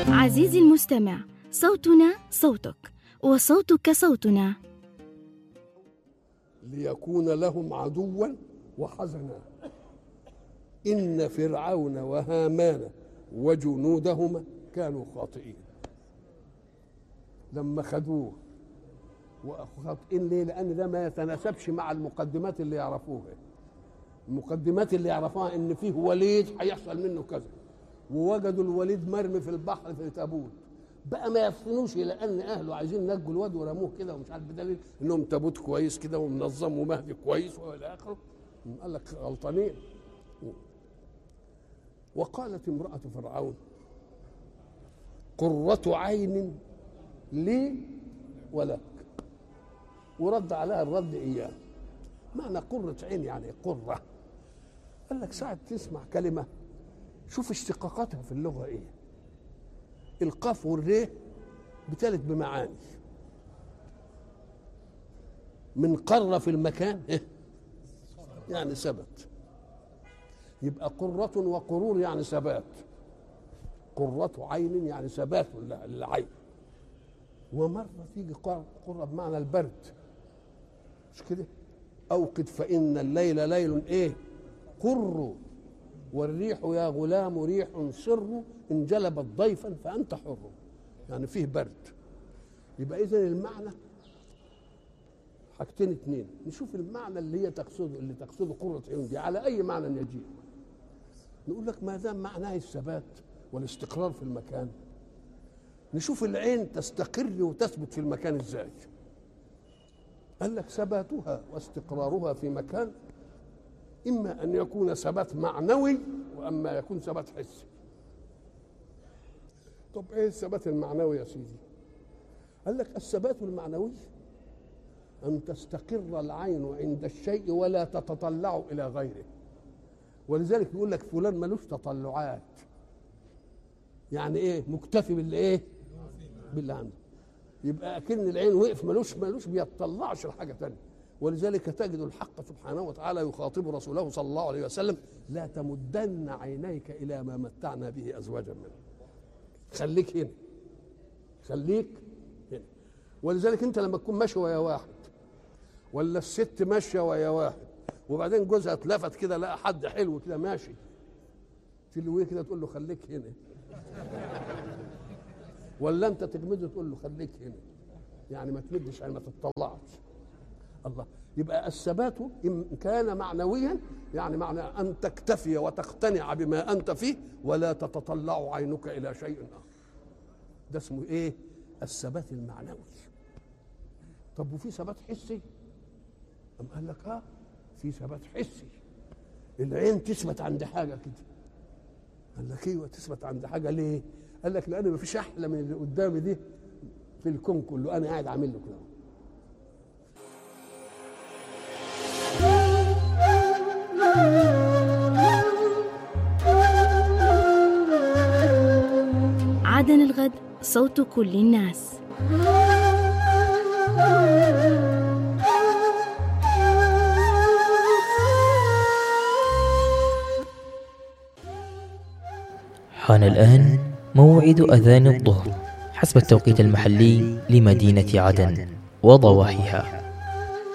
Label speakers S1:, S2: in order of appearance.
S1: عزيزي المستمع صوتنا صوتك وصوتك صوتنا
S2: ليكون لهم عدوا وحزنا إن فرعون وهامان وجنودهما كانوا خاطئين لما خدوه وخاطئين ليه؟ لأن ده ما يتناسبش مع المقدمات اللي يعرفوها المقدمات اللي يعرفوها إن فيه وليد هيحصل منه كذا ووجدوا الوليد مرمي في البحر في تابوت بقى ما يفطنوش الى ان اهله عايزين نجوا الواد ورموه كده ومش عارف بدليل انهم تابوت كويس كده ومنظم ومهدي كويس والى اخره قال لك غلطانين وقالت امرأة فرعون قرة عين لي ولك ورد عليها الرد إياه معنى قرة عين يعني قرة قال لك ساعة تسمع كلمة شوف اشتقاقاتها في اللغة إيه القاف والري بتلت بمعاني من قر في المكان إيه؟ يعني ثبت يبقى قرة وقرور يعني ثبات قرة عين يعني ثبات للعين ومرة تيجي قرة بمعنى البرد مش كده أوقد فإن الليل ليل إيه قر والريح يا غلام ريح سر إن جلبت ضيفا فأنت حر يعني فيه برد يبقى إذا المعنى حاجتين اتنين نشوف المعنى اللي هي تقصده اللي تقصده قرة عيون دي على أي معنى يجيء نقول لك ما دام معناه الثبات والاستقرار في المكان نشوف العين تستقر وتثبت في المكان ازاي قال لك ثباتها واستقرارها في مكان اما ان يكون ثبات معنوي واما يكون ثبات حسي طب ايه الثبات المعنوي يا سيدي قال لك الثبات المعنوي ان تستقر العين عند الشيء ولا تتطلع الى غيره ولذلك يقول لك فلان ملوش تطلعات يعني ايه مكتفي باللي ايه باللي عنده يبقى اكن العين وقف ملوش ملوش بيطلعش لحاجه ثانيه ولذلك تجد الحق سبحانه وتعالى يخاطب رسوله صلى الله عليه وسلم لا تمدن عينيك الى ما متعنا به ازواجا منه خليك هنا خليك هنا ولذلك انت لما تكون ماشي ويا واحد ولا الست ماشيه ويا واحد وبعدين جوزها اتلفت كده لقى حد حلو كده ماشي تلويه كده تقول له خليك هنا ولا انت تجمده تقول له خليك هنا يعني ما تمدش يعني ما تطلعش الله يبقى الثبات ان كان معنويا يعني معنى ان تكتفي وتقتنع بما انت فيه ولا تتطلع عينك الى شيء اخر ده اسمه ايه الثبات المعنوي طب وفي ثبات حسي أم قال لك اه في ثبات حسي العين تثبت عند حاجه كده قال لك ايوه تثبت عند حاجه ليه قال لك لان ما فيش احلى من اللي قدامي دي في الكون كله انا قاعد عامل له كده
S1: عدن الغد صوت كل الناس
S3: حان الآن موعد أذان الظهر حسب التوقيت المحلي لمدينة عدن وضواحيها